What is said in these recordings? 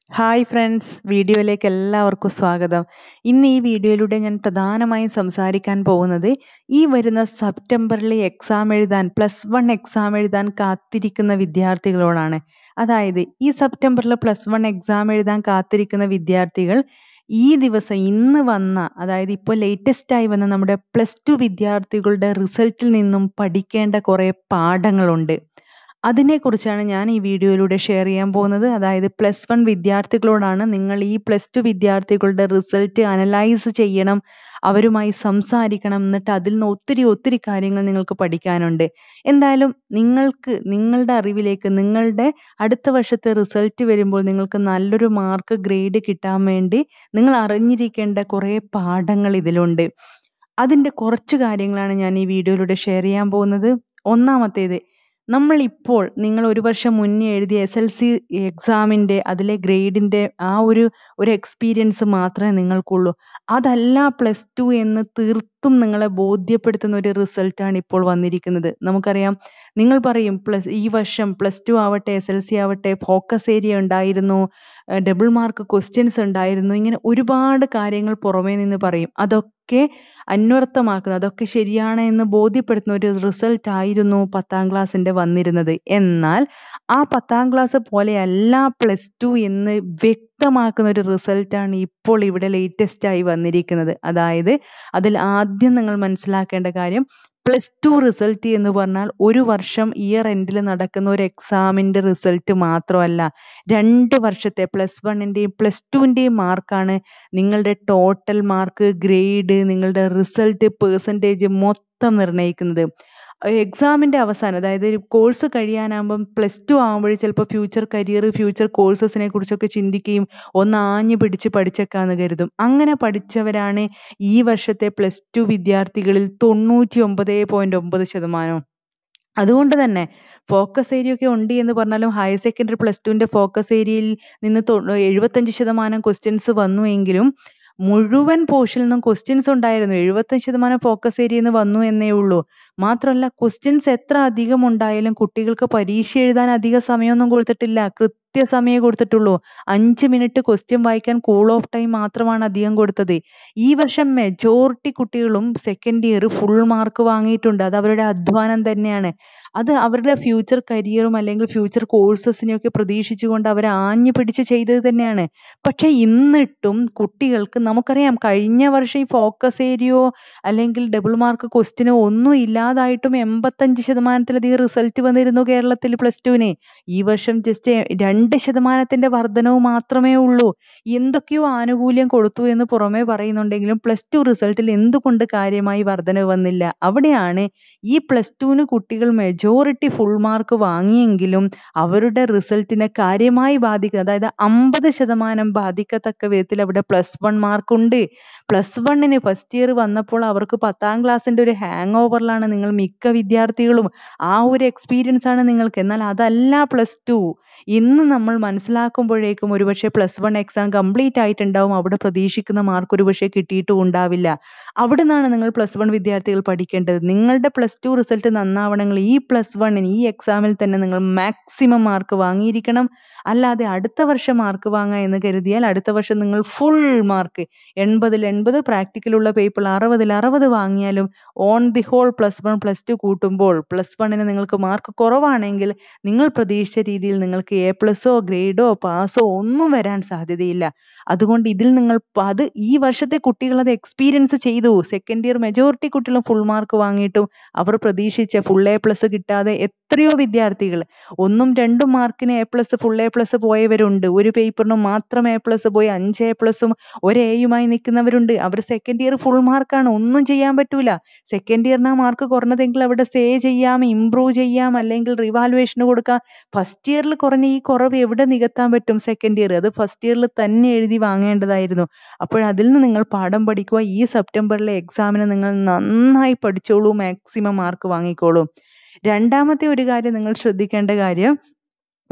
hi friends വീഡിയോയിലേക്ക് എല്ലാവർക്കും സ്വാഗതം ഇന്ന് ഈ വീഡിയോയിലൂടെ ഞാൻ പ്രധാനമായും സംസാരിക്കാൻ പോകുന്നത് ഈ വരുന്ന സെപ്റ്റംബറിൽ എക്സാം എഴുതാൻ പ്ലസ് വൺ എക്സാം എഴുതാൻ കാത്തിരിക്കുന്ന വിദ്യാർത്ഥികളോടാണ് അതായത് ഈ സെപ്റ്റംബറിൽ പ്ലസ് വൺ എക്സാം എഴുതാൻ കാത്തിരിക്കുന്ന വിദ്യാർത്ഥികൾ ഈ ദിവസം ഇന്ന് വന്ന അതായത് ഇപ്പോൾ ലേറ്റസ്റ്റ് ആയി വന്ന നമ്മുടെ പ്ലസ് ടു വിദ്യാർത്ഥികളുടെ റിസൾട്ടിൽ നിന്നും പഠിക്കേണ്ട കുറേ പാഠങ്ങളുണ്ട് അതിനെക്കുറിച്ചാണ് ഞാൻ ഈ വീഡിയോയിലൂടെ ഷെയർ ചെയ്യാൻ പോകുന്നത് അതായത് പ്ലസ് വൺ വിദ്യാർത്ഥികളോടാണ് നിങ്ങൾ ഈ പ്ലസ് ടു വിദ്യാർത്ഥികളുടെ റിസൾട്ട് അനലൈസ് ചെയ്യണം അവരുമായി സംസാരിക്കണം എന്നിട്ട് അതിൽ നിന്ന് ഒത്തിരി ഒത്തിരി കാര്യങ്ങൾ നിങ്ങൾക്ക് പഠിക്കാനുണ്ട് എന്തായാലും നിങ്ങൾക്ക് നിങ്ങളുടെ അറിവിലേക്ക് നിങ്ങളുടെ അടുത്ത വർഷത്തെ റിസൾട്ട് വരുമ്പോൾ നിങ്ങൾക്ക് നല്ലൊരു മാർക്ക് ഗ്രേഡ് കിട്ടാൻ വേണ്ടി നിങ്ങൾ അറിഞ്ഞിരിക്കേണ്ട കുറേ പാഠങ്ങൾ ഇതിലുണ്ട് അതിൻ്റെ കുറച്ച് കാര്യങ്ങളാണ് ഞാൻ ഈ വീഡിയോയിലൂടെ ഷെയർ ചെയ്യാൻ പോകുന്നത് ഒന്നാമത്തേത് നമ്മൾ ഇപ്പോൾ നിങ്ങൾ ഒരു വർഷം മുന്നേ എഴുതിയ എസ് എൽ സി എക്സാമിൻ്റെ അതിലെ ഗ്രേഡിൻ്റെ ആ ഒരു ഒരു എക്സ്പീരിയൻസ് മാത്രമേ നിങ്ങൾക്കുള്ളൂ അതല്ല പ്ലസ് ടു എന്ന് തീർത്തും നിങ്ങളെ ബോധ്യപ്പെടുത്തുന്ന ഒരു റിസൾട്ടാണ് ഇപ്പോൾ വന്നിരിക്കുന്നത് നമുക്കറിയാം നിങ്ങൾ പറയും പ്ലസ് ഈ വർഷം പ്ലസ് ടു ആവട്ടെ എസ് എൽ സി ആവട്ടെ ഫോക്കസ് ഏരിയ ഉണ്ടായിരുന്നു ഡബിൾ മാർക്ക് ക്വസ്റ്റ്യൻസ് ഉണ്ടായിരുന്നു ഇങ്ങനെ ഒരുപാട് കാര്യങ്ങൾ പുറമേ നിന്ന് പറയും അതൊക്കെ അന്വർത്ഥമാക്കുന്നത് അതൊക്കെ ശരിയാണ് എന്ന് ബോധ്യപ്പെടുത്തുന്ന ഒരു റിസൾട്ട് ആയിരുന്നു പത്താം ക്ലാസ്സിൻ്റെ വന്നിരുന്നത് എന്നാൽ ആ പത്താം ക്ലാസ് പോലെയല്ല പ്ലസ് ടു എന്ന് വ്യക്തമാക്കുന്ന ഒരു റിസൾട്ടാണ് ഇപ്പോൾ ഇവിടെ ലേറ്റസ്റ്റ് ആയി വന്നിരിക്കുന്നത് അതായത് അതിൽ ആദ്യം നിങ്ങൾ മനസ്സിലാക്കേണ്ട കാര്യം പ്ലസ് ടു റിസൾട്ട് എന്ന് പറഞ്ഞാൽ ഒരു വർഷം ഇയർ എൻഡിൽ നടക്കുന്ന ഒരു എക്സാമിൻ്റെ റിസൾട്ട് മാത്രമല്ല രണ്ട് വർഷത്തെ പ്ലസ് വണ്ണിൻ്റെയും പ്ലസ് ടുവിൻ്റെയും മാർക്കാണ് നിങ്ങളുടെ ടോട്ടൽ മാർക്ക് ഗ്രേഡ് നിങ്ങളുടെ റിസൾട്ട് പേഴ്സൻറ്റേജ് മൊത്തം നിർണ്ണയിക്കുന്നത് എക്സാമിൻ്റെ അവസാനം അതായത് ഒരു കോഴ്സ് കഴിയാനാകുമ്പം പ്ലസ് ടു ആകുമ്പോൾ ചിലപ്പോൾ ഫ്യൂച്ചർ കരിയർ ഫ്യൂച്ചർ കോഴ്സസിനെ കുറിച്ചൊക്കെ ചിന്തിക്കുകയും ഒന്ന് ആഞ്ഞു പിടിച്ച് പഠിച്ചേക്കാന്ന് കരുതും അങ്ങനെ പഠിച്ചവരാണ് ഈ വർഷത്തെ പ്ലസ് ടു വിദ്യാർത്ഥികളിൽ തൊണ്ണൂറ്റി ഒമ്പത് പോയിന്റ് ഒമ്പത് ശതമാനം അതുകൊണ്ട് തന്നെ ഫോക്കസ് ഏരിയ ഒക്കെ ഉണ്ട് എന്ന് പറഞ്ഞാലും ഹയർ സെക്കൻഡറി പ്ലസ് ടുവിൻ്റെ ഫോക്കസ് ഏരിയയിൽ നിന്ന് എഴുപത്തഞ്ച് ശതമാനം ക്വസ്റ്റ്യൻസ് വന്നു എങ്കിലും മുഴുവൻ പോർഷനിൽ നിന്നും ക്വസ്റ്റ്യൻസ് ഉണ്ടായിരുന്നു എഴുപത്തഞ്ച് ശതമാനം ഫോക്കസ് ഏരിയയിൽ നിന്ന് വന്നു എന്നേ ഉള്ളൂ മാത്രമല്ല ക്വസ്റ്റ്യൻസ് എത്ര അധികം ഉണ്ടായാലും കുട്ടികൾക്ക് പരീക്ഷ എഴുതാൻ അധിക സമയമൊന്നും കൊടുത്തിട്ടില്ല കൃത്യസമയം കൊടുത്തിട്ടുള്ളൂ അഞ്ച് മിനിറ്റ് ക്വസ്റ്റ്യൻ വായിക്കാൻ കൂൾ ഓഫ് ടൈം മാത്രമാണ് അധികം കൊടുത്തത് ഈ വർഷം മെജോറിറ്റി കുട്ടികളും സെക്കൻഡ് ഇയർ ഫുൾ മാർക്ക് വാങ്ങിയിട്ടുണ്ട് അത് അവരുടെ അധ്വാനം തന്നെയാണ് അത് അവരുടെ ഫ്യൂച്ചർ കരിയറും അല്ലെങ്കിൽ ഫ്യൂച്ചർ കോഴ്സസിനെയൊക്കെ പ്രതീക്ഷിച്ചുകൊണ്ട് അവർ ആഞ്ഞു പിടിച്ച് ചെയ്തത് തന്നെയാണ് പക്ഷെ എന്നിട്ടും കുട്ടികൾക്ക് നമുക്കറിയാം കഴിഞ്ഞ വർഷം ഈ ഫോക്കസ് ഏരിയയോ അല്ലെങ്കിൽ ഡബിൾ മാർക്ക് ക്വസ്റ്റിനോ ഒന്നും ഇല്ലാതായിട്ടും എൺപത്തഞ്ച് ശതമാനത്തിലധികം റിസൾട്ട് വന്നിരുന്നു കേരളത്തിൽ പ്ലസ് ടുവിന് ഈ വർഷം ജസ്റ്റ് രണ്ട് ശതമാനത്തിന്റെ വർധനവ് മാത്രമേ ഉള്ളൂ എന്തൊക്കെയോ ആനുകൂല്യം കൊടുത്തു എന്ന് പുറമേ പറയുന്നുണ്ടെങ്കിലും പ്ലസ് ടു റിസൾട്ടിൽ എന്തുകൊണ്ട് കാര്യമായി വർധനവ് വന്നില്ല അവിടെയാണ് ഈ പ്ലസ് ടുവിന് കുട്ടികൾ മെജോറിറ്റി ഫുൾ മാർക്ക് വാങ്ങിയെങ്കിലും അവരുടെ റിസൾട്ടിനെ കാര്യമായി ബാധിക്കുക അതായത് അമ്പത് ശതമാനം ബാധിക്കത്തക്ക വിധത്തിൽ അവിടെ പ്ലസ് വൺ മാർക്ക് ഉണ്ട് പ്ലസ് വണ്ണിന് ഫസ്റ്റ് ഇയർ വന്നപ്പോൾ അവർക്ക് പത്താം ക്ലാസ്സിന്റെ ഒരു ഹാങ് ഓവറിലാണ് നിങ്ങൾ മിക്ക വിദ്യാർത്ഥികളും ആ ഒരു എക്സ്പീരിയൻസ് ആണ് നിങ്ങൾക്ക് എന്നാൽ അതല്ല പ്ലസ് ടു ഇന്ന് നമ്മൾ മനസ്സിലാക്കുമ്പോഴേക്കും ഒരുപക്ഷെ പ്ലസ് വൺ എക്സാം കംപ്ലീറ്റ് ആയിട്ടുണ്ടാവും അവിടെ പ്രതീക്ഷിക്കുന്ന മാർക്ക് ഒരുപക്ഷെ കിട്ടിയിട്ടും ഉണ്ടാവില്ല അവിടെ നിന്നാണ് നിങ്ങൾ പ്ലസ് വൺ വിദ്യാർത്ഥികൾ പഠിക്കേണ്ടത് നിങ്ങളുടെ പ്ലസ് ടു റിസൾട്ട് നന്നാവണമെങ്കിൽ ഈ പ്ലസ് വണ്ണിന് ഈ എക്സാമിൽ തന്നെ നിങ്ങൾ മാക്സിമം മാർക്ക് വാങ്ങിയിരിക്കണം അല്ലാതെ അടുത്ത വർഷം മാർക്ക് വാങ്ങുക എന്ന് കരുതിയാൽ അടുത്ത വർഷം നിങ്ങൾ ഫുൾ മാർക്ക് എൺപതിൽ എൺപത് പ്രാക്ടിക്കലുള്ള പേപ്പർ അറുപതിൽ അറുപത് വാങ്ങിയാലും on the whole plus one plus two കൂട്ടുമ്പോൾ പ്ലസ് വണ്ണിന് നിങ്ങൾക്ക് മാർക്ക് കുറവാണെങ്കിൽ നിങ്ങൾ പ്രതീക്ഷിച്ച രീതിയിൽ നിങ്ങൾക്ക് എ പ്ലസോ ഗ്രേഡോ പാസോ ഒന്നും വരാൻ സാധ്യതയില്ല അതുകൊണ്ട് ഇതിൽ നിങ്ങൾ അത് ഈ വർഷത്തെ കുട്ടികൾ അത് എക്സ്പീരിയൻസ് ചെയ്തു സെക്കൻഡ് ഇയർ മെജോറിറ്റി കുട്ടികളും ഫുൾ മാർക്ക് വാങ്ങിയിട്ടും അവർ പ്രതീക്ഷിച്ച ഫുൾ എ പ്ലസ് കിട്ടാതെ എത്രയോ വിദ്യാർത്ഥികൾ ഒന്നും രണ്ടും മാർക്കിന് A plus full A plus പോയവരുണ്ട് ഒരു പേപ്പറിനും മാത്രം എ പ്ലസ് പോയി അഞ്ച് എ പ്ലസും ഒരു എയുമായി നിൽക്കുന്നവരുണ്ട് അവർ സെക്കൻഡ് ഇയർ ഫുൾ മാർക്കാണ് ഒന്നും ചെയ്യാൻ പറ്റൂല സെക്കൻഡ് ഇയറിന് ആ മാർക്ക് കുറഞ്ഞതെങ്കിൽ അവിടെ സ്റ്റേ ചെയ്യാം ഇംപ്രൂവ് ചെയ്യാം അല്ലെങ്കിൽ റിവാലുവേഷന് കൊടുക്കാം ഫസ്റ്റ് ഇയറിൽ കുറഞ്ഞ ഈ കുറവ് എവിടെ നികത്താൻ പറ്റും സെക്കൻഡ് ഇയർ അത് ഫസ്റ്റ് ഇയറിൽ തന്നെ എഴുതി വാങ്ങേണ്ടതായിരുന്നു അപ്പോൾ അതിൽ നിന്ന് നിങ്ങൾ പാഠം പഠിക്കുക ഈ സെപ്റ്റംബറിലെ എക്സാമിന് നിങ്ങൾ നന്നായി പഠിച്ചോളൂ മാക്സിമം മാർക്ക് വാങ്ങിക്കോളൂ രണ്ടാമത്തെ ഒരു കാര്യം നിങ്ങൾ ശ്രദ്ധിക്കേണ്ട കാര്യം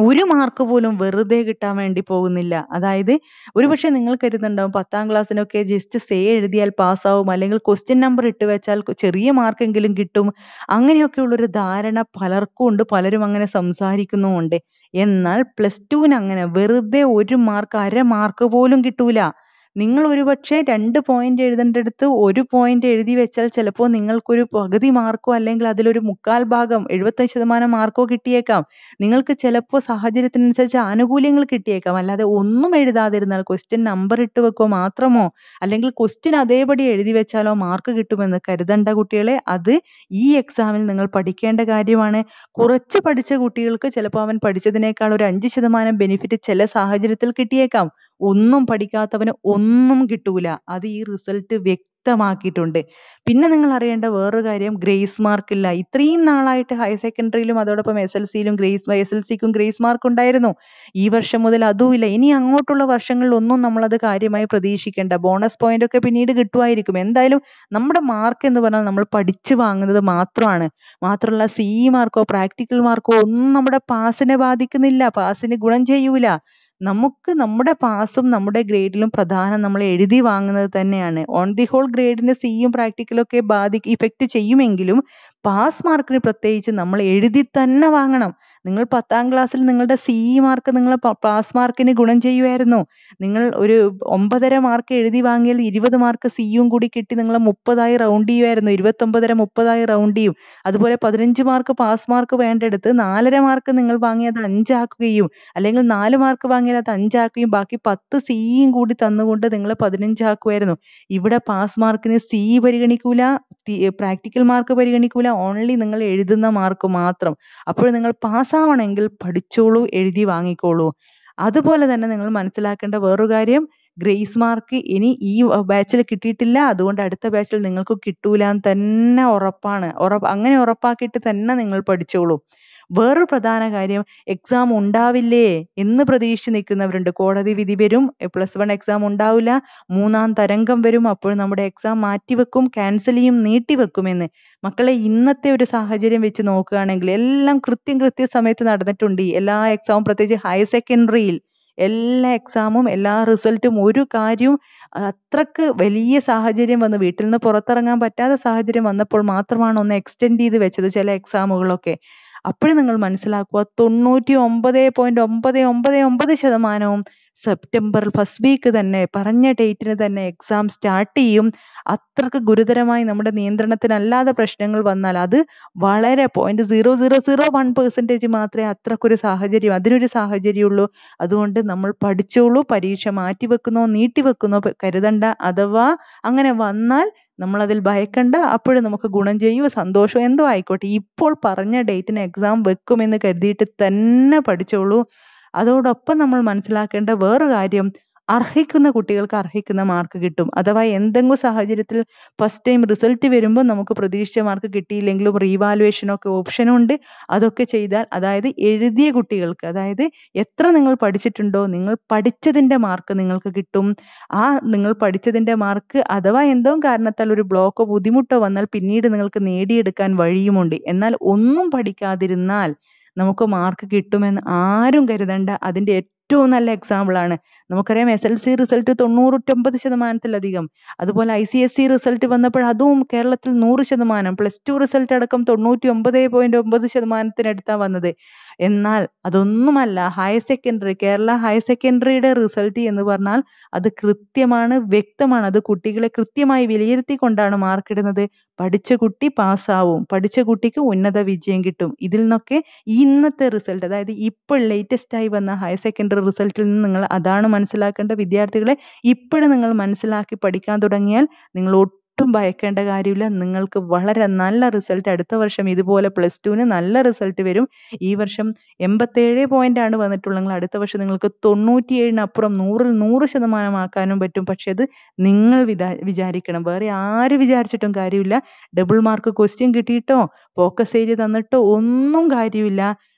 ഒരു മാർക്ക് പോലും വെറുതെ കിട്ടാൻ വേണ്ടി പോകുന്നില്ല അതായത് ഒരുപക്ഷെ നിങ്ങൾ കരുതുന്നുണ്ടാവും പത്താം ക്ലാസ്സിനൊക്കെ ജസ്റ്റ് സേ എഴുതിയാൽ പാസ്സാവും അല്ലെങ്കിൽ ക്വസ്റ്റ്യൻ നമ്പർ ഇട്ട് വെച്ചാൽ കൊ- ചെറിയ മാർക്കെങ്കിലും കിട്ടും അങ്ങനെയൊക്കെയുള്ളൊരു ധാരണ പലർക്കും ഉണ്ട് പലരും അങ്ങനെ സംസാരിക്കുന്നുമുണ്ട് എന്നാൽ പ്ലസ് ടുവിന് അങ്ങനെ വെറുതെ ഒരു മാർക്ക് അര മാർക്ക് പോലും കിട്ടൂല നിങ്ങൾ ഒരുപക്ഷെ രണ്ട് പോയിന്റ് എഴുതേണ്ടടുത്ത് ഒരു പോയിന്റ് എഴുതി വെച്ചാൽ ചിലപ്പോൾ നിങ്ങൾക്കൊരു പകുതി മാർക്കോ അല്ലെങ്കിൽ അതിലൊരു മുക്കാൽ ഭാഗം എഴുപത്തഞ്ച് ശതമാനം മാർക്കോ കിട്ടിയേക്കാം നിങ്ങൾക്ക് ചിലപ്പോൾ സാഹചര്യത്തിനനുസരിച്ച് ആനുകൂല്യങ്ങൾ കിട്ടിയേക്കാം അല്ലാതെ ഒന്നും എഴുതാതിരുന്നാൽ ക്വസ്റ്റ്യൻ നമ്പർ ഇട്ട് വെക്കോ മാത്രമോ അല്ലെങ്കിൽ ക്വസ്റ്റ്യൻ അതേപടി എഴുതി വെച്ചാലോ മാർക്ക് കിട്ടുമെന്ന് കരുതണ്ട കുട്ടികളെ അത് ഈ എക്സാമിൽ നിങ്ങൾ പഠിക്കേണ്ട കാര്യമാണ് കുറച്ച് പഠിച്ച കുട്ടികൾക്ക് ചിലപ്പോൾ അവൻ പഠിച്ചതിനേക്കാൾ ഒരു അഞ്ച് ശതമാനം ബെനിഫിറ്റ് ചില സാഹചര്യത്തിൽ കിട്ടിയേക്കാം ഒന്നും പഠിക്കാത്തവന് ഒന്നും കിട്ടൂല അത് ഈ റിസൾട്ട് വ്യക്തമാക്കിയിട്ടുണ്ട് പിന്നെ നിങ്ങൾ അറിയേണ്ട വേറൊരു കാര്യം ഗ്രേസ് മാർക്ക് ഇല്ല ഇത്രയും നാളായിട്ട് ഹയർ സെക്കൻഡറിയിലും അതോടൊപ്പം എസ് എൽ സിയിലും ഗ്രേസ് എസ് എൽ സിക്കും ഗ്രേസ് മാർക്ക് ഉണ്ടായിരുന്നു ഈ വർഷം മുതൽ അതുമില്ല ഇനി അങ്ങോട്ടുള്ള വർഷങ്ങളിൽ ഒന്നും നമ്മളത് കാര്യമായി പ്രതീക്ഷിക്കേണ്ട ബോണസ് പോയിന്റ് ഒക്കെ പിന്നീട് കിട്ടുമായിരിക്കും എന്തായാലും നമ്മുടെ മാർക്ക് എന്ന് പറഞ്ഞാൽ നമ്മൾ പഠിച്ചു വാങ്ങുന്നത് മാത്രമാണ് മാത്രമല്ല സി മാർക്കോ പ്രാക്ടിക്കൽ മാർക്കോ ഒന്നും നമ്മുടെ പാസിനെ ബാധിക്കുന്നില്ല പാസിന് ഗുണം ചെയ്യൂല നമുക്ക് നമ്മുടെ പാസും നമ്മുടെ ഗ്രേഡിലും പ്രധാനം നമ്മൾ എഴുതി വാങ്ങുന്നത് തന്നെയാണ് ഓൺ ദി ഹോൾ ഗ്രേഡിന് സിയും പ്രാക്ടിക്കലും ഒക്കെ ബാധി ഇഫക്റ്റ് ചെയ്യുമെങ്കിലും പാസ് മാർക്കിന് പ്രത്യേകിച്ച് നമ്മൾ എഴുതി തന്നെ വാങ്ങണം നിങ്ങൾ പത്താം ക്ലാസ്സിൽ നിങ്ങളുടെ സി മാർക്ക് നിങ്ങൾ പാസ് മാർക്കിന് ഗുണം ചെയ്യുമായിരുന്നു നിങ്ങൾ ഒരു ഒമ്പതര മാർക്ക് എഴുതി വാങ്ങിയാൽ ഇരുപത് മാർക്ക് സിയും കൂടി കിട്ടി നിങ്ങൾ മുപ്പതായി റൗണ്ട് ചെയ്യുമായിരുന്നു ഇരുപത്തൊമ്പതര മുപ്പതായി റൗണ്ട് ചെയ്യും അതുപോലെ പതിനഞ്ച് മാർക്ക് പാസ് മാർക്ക് വേണ്ടെടുത്ത് നാലര മാർക്ക് നിങ്ങൾ വാങ്ങി അത് അഞ്ചാക്കുകയും അല്ലെങ്കിൽ നാല് മാർക്ക് വാങ്ങിയാൽ അത് അഞ്ചാക്കുകയും ബാക്കി പത്ത് സിയും കൂടി തന്നുകൊണ്ട് നിങ്ങൾ പതിനഞ്ചാക്കുമായിരുന്നു ഇവിടെ പാസ് മാർക്കിന് സി പരിഗണിക്കൂല പ്രാക്ടിക്കൽ മാർക്ക് പരിഗണിക്കൂല ഓൺലി നിങ്ങൾ എഴുതുന്ന മാർക്ക് മാത്രം അപ്പോൾ നിങ്ങൾ പാസ്സാവണമെങ്കിൽ പഠിച്ചോളൂ എഴുതി വാങ്ങിക്കോളൂ അതുപോലെ തന്നെ നിങ്ങൾ മനസ്സിലാക്കേണ്ട വേറൊരു കാര്യം ഗ്രേസ് മാർക്ക് ഇനി ഈ ബാച്ചിൽ കിട്ടിയിട്ടില്ല അതുകൊണ്ട് അടുത്ത ബാച്ചിൽ നിങ്ങൾക്ക് കിട്ടൂല എന്ന് തന്നെ ഉറപ്പാണ് ഉറപ്പ് അങ്ങനെ ഉറപ്പാക്കിയിട്ട് തന്നെ നിങ്ങൾ പഠിച്ചോളൂ വേറൊരു പ്രധാന കാര്യം എക്സാം ഉണ്ടാവില്ലേ എന്ന് പ്രതീക്ഷിച്ച് നിൽക്കുന്നവരുണ്ട് കോടതി വിധി വരും പ്ലസ് വൺ എക്സാം ഉണ്ടാവില്ല മൂന്നാം തരംഗം വരും അപ്പോൾ നമ്മുടെ എക്സാം മാറ്റിവെക്കും ക്യാൻസൽ ചെയ്യും നീട്ടിവെക്കുമെന്ന് മക്കളെ ഇന്നത്തെ ഒരു സാഹചര്യം വെച്ച് നോക്കുകയാണെങ്കിൽ എല്ലാം കൃത്യം കൃത്യ സമയത്ത് നടന്നിട്ടുണ്ട് എല്ലാ എക്സാമും പ്രത്യേകിച്ച് ഹയർ സെക്കൻഡറിയിൽ എല്ലാ എക്സാമും എല്ലാ റിസൾട്ടും ഒരു കാര്യവും അത്രക്ക് വലിയ സാഹചര്യം വന്ന് വീട്ടിൽ നിന്ന് പുറത്തിറങ്ങാൻ പറ്റാത്ത സാഹചര്യം വന്നപ്പോൾ മാത്രമാണ് ഒന്ന് എക്സ്റ്റെൻഡ് ചെയ്ത് വെച്ചത് ചില എക്സാമുകളൊക്കെ അപ്പോഴും നിങ്ങൾ മനസ്സിലാക്കുക തൊണ്ണൂറ്റി ഒമ്പത് പോയിന്റ് ഒമ്പത് ഒമ്പത് ഒമ്പത് ശതമാനവും സെപ്റ്റംബർ ഫസ്റ്റ് വീക്ക് തന്നെ പറഞ്ഞ ഡേറ്റിന് തന്നെ എക്സാം സ്റ്റാർട്ട് ചെയ്യും അത്രക്ക് ഗുരുതരമായി നമ്മുടെ നിയന്ത്രണത്തിനല്ലാതെ പ്രശ്നങ്ങൾ വന്നാൽ അത് വളരെ point zero zero zero one percentage മാത്രമേ അത്രക്കൊരു സാഹചര്യം അതിനൊരു സാഹചര്യമുള്ളൂ അതുകൊണ്ട് നമ്മൾ പഠിച്ചോളൂ പരീക്ഷ മാറ്റിവെക്കുന്നോ നീട്ടിവെക്കുന്നോ കരുതണ്ട അഥവാ അങ്ങനെ വന്നാൽ നമ്മൾ അതിൽ ഭയക്കണ്ട അപ്പോഴും നമുക്ക് ഗുണം ചെയ്യൂ സന്തോഷം എന്തോ ആയിക്കോട്ടെ ഇപ്പോൾ പറഞ്ഞ ഡേറ്റിന് എക്സാം വെക്കുമെന്ന് കരുതിയിട്ട് തന്നെ പഠിച്ചോളൂ അതോടൊപ്പം നമ്മൾ മനസ്സിലാക്കേണ്ട വേറൊരു കാര്യം അർഹിക്കുന്ന കുട്ടികൾക്ക് അർഹിക്കുന്ന മാർക്ക് കിട്ടും അഥവാ എന്തെങ്കിലും സാഹചര്യത്തിൽ ഫസ്റ്റ് ടൈം റിസൾട്ട് വരുമ്പോൾ നമുക്ക് പ്രതീക്ഷിച്ച മാർക്ക് കിട്ടിയില്ലെങ്കിലും റീവാലുവേഷനൊക്കെ ഓപ്ഷനുണ്ട് അതൊക്കെ ചെയ്താൽ അതായത് എഴുതിയ കുട്ടികൾക്ക് അതായത് എത്ര നിങ്ങൾ പഠിച്ചിട്ടുണ്ടോ നിങ്ങൾ പഠിച്ചതിൻ്റെ മാർക്ക് നിങ്ങൾക്ക് കിട്ടും ആ നിങ്ങൾ പഠിച്ചതിൻ്റെ മാർക്ക് അഥവാ എന്തോ കാരണത്താൽ ഒരു ബ്ലോക്കോ ബുദ്ധിമുട്ടോ വന്നാൽ പിന്നീട് നിങ്ങൾക്ക് നേടിയെടുക്കാൻ വഴിയുമുണ്ട് എന്നാൽ ഒന്നും പഠിക്കാതിരുന്നാൽ നമുക്ക് മാർക്ക് കിട്ടുമെന്ന് ആരും കരുതണ്ട അതിൻ്റെ ഏറ്റവും നല്ല എക്സാമ്പിൾ ആണ് നമുക്കറിയാം എസ് എൽ സി റിസൾട്ട് തൊണ്ണൂറ്റൊമ്പത് ശതമാനത്തിലധികം അതുപോലെ I C S C result വന്നപ്പോൾ അതും കേരളത്തിൽ നൂറ് ശതമാനം പ്ലസ് ടു റിസൾട്ട് അടക്കം തൊണ്ണൂറ്റി ഒമ്പത് പോയിന്റ് ഒമ്പത് ശതമാനത്തിനടുത്താണ് വന്നത് എന്നാൽ അതൊന്നുമല്ല ഹയർ സെക്കൻഡറി കേരള ഹയർ സെക്കൻഡറിയുടെ റിസൾട്ട് എന്ന് പറഞ്ഞാൽ അത് കൃത്യമാണ് വ്യക്തമാണ് അത് കുട്ടികളെ കൃത്യമായി വിലയിരുത്തിക്കൊണ്ടാണ് മാർക്ക് ഇടുന്നത് പഠിച്ച കുട്ടി പാസ്സാവും പഠിച്ച കുട്ടിക്ക് ഉന്നത വിജയം കിട്ടും ഇതിൽ നിന്നൊക്കെ ഇന്നത്തെ റിസൾട്ട് അതായത് ഇപ്പോൾ ലേറ്റസ്റ്റ് ആയി വന്ന ഹയർ സെക്കൻഡറി റിസൾട്ടിൽ നിന്ന് നിങ്ങൾ അതാണ് മനസ്സിലാക്കേണ്ട വിദ്യാർത്ഥികളെ ഇപ്പോഴും നിങ്ങൾ മനസ്സിലാക്കി പഠിക്കാൻ തുടങ്ങിയാൽ നിങ്ങൾ ഒട്ടും ഭയക്കേണ്ട കാര്യമില്ല നിങ്ങൾക്ക് വളരെ നല്ല റിസൾട്ട് അടുത്ത വർഷം ഇതുപോലെ പ്ലസ് ടുവിന് നല്ല റിസൾട്ട് വരും ഈ വർഷം എൺപത്തേഴ് പോയിന്റ് ആണ് വന്നിട്ടുള്ളെങ്കിൽ അടുത്ത വർഷം നിങ്ങൾക്ക് തൊണ്ണൂറ്റിയേഴിനപ്പുറം നൂറിൽ നൂറ് ശതമാനമാക്കാനും പറ്റും പക്ഷെ അത് നിങ്ങൾ വിചാ വിചാരിക്കണം വേറെ ആര് വിചാരിച്ചിട്ടും കാര്യമില്ല ഡബിൾ മാർക്ക് ക്വസ്റ്റ്യൻ കിട്ടിയിട്ടോ ഫോക്കസ് ഏരിയ തന്നിട്ടോ ഒന്നും കാര്യമില്ല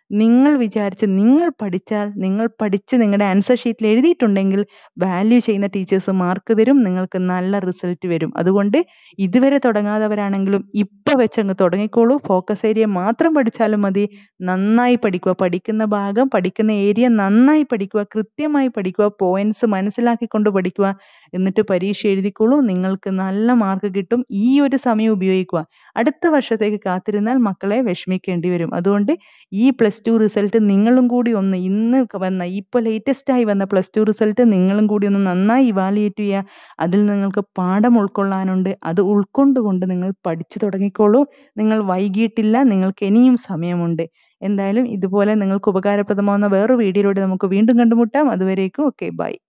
നിങ്ങൾ വിചാരിച്ച് നിങ്ങൾ പഠിച്ചാൽ നിങ്ങൾ പഠിച്ച് നിങ്ങളുടെ ആൻസർ ഷീറ്റിൽ എഴുതിയിട്ടുണ്ടെങ്കിൽ വാല്യൂ ചെയ്യുന്ന ടീച്ചേഴ്സ് മാർക്ക് തരും നിങ്ങൾക്ക് നല്ല റിസൾട്ട് വരും അതുകൊണ്ട് ഇതുവരെ തുടങ്ങാത്തവരാണെങ്കിലും ഇപ്പം വെച്ചങ്ങ് തുടങ്ങിക്കോളൂ ഫോക്കസ് ഏരിയ മാത്രം പഠിച്ചാലും മതി നന്നായി പഠിക്കുക പഠിക്കുന്ന ഭാഗം പഠിക്കുന്ന ഏരിയ നന്നായി പഠിക്കുക കൃത്യമായി പഠിക്കുക പോയിന്റ്സ് മനസ്സിലാക്കിക്കൊണ്ട് പഠിക്കുക എന്നിട്ട് പരീക്ഷ എഴുതിക്കോളൂ നിങ്ങൾക്ക് നല്ല മാർക്ക് കിട്ടും ഈ ഒരു സമയം ഉപയോഗിക്കുക അടുത്ത വർഷത്തേക്ക് കാത്തിരുന്നാൽ മക്കളെ വിഷമിക്കേണ്ടി വരും അതുകൊണ്ട് ഈ പ്ലസ് ടു റിസൾട്ട് നിങ്ങളും കൂടി ഒന്ന് ഇന്ന് വന്ന ഇപ്പോൾ ലേറ്റസ്റ്റ് ആയി വന്ന പ്ലസ് ടു റിസൾട്ട് നിങ്ങളും കൂടി ഒന്ന് നന്നായി ഇവാലുവേറ്റ് ചെയ്യുക അതിൽ നിങ്ങൾക്ക് പാഠം ഉൾക്കൊള്ളാനുണ്ട് അത് ഉൾക്കൊണ്ടുകൊണ്ട് നിങ്ങൾ പഠിച്ചു തുടങ്ങിക്കോളൂ നിങ്ങൾ വൈകിട്ടില്ല നിങ്ങൾക്ക് ഇനിയും സമയമുണ്ട് എന്തായാലും ഇതുപോലെ നിങ്ങൾക്ക് ഉപകാരപ്രദമാവുന്ന വേറൊരു വീഡിയോയിലൂടെ നമുക്ക് വീണ്ടും കണ്ടുമുട്ടാം അതുവരേക്കും ഓക്കെ ബൈ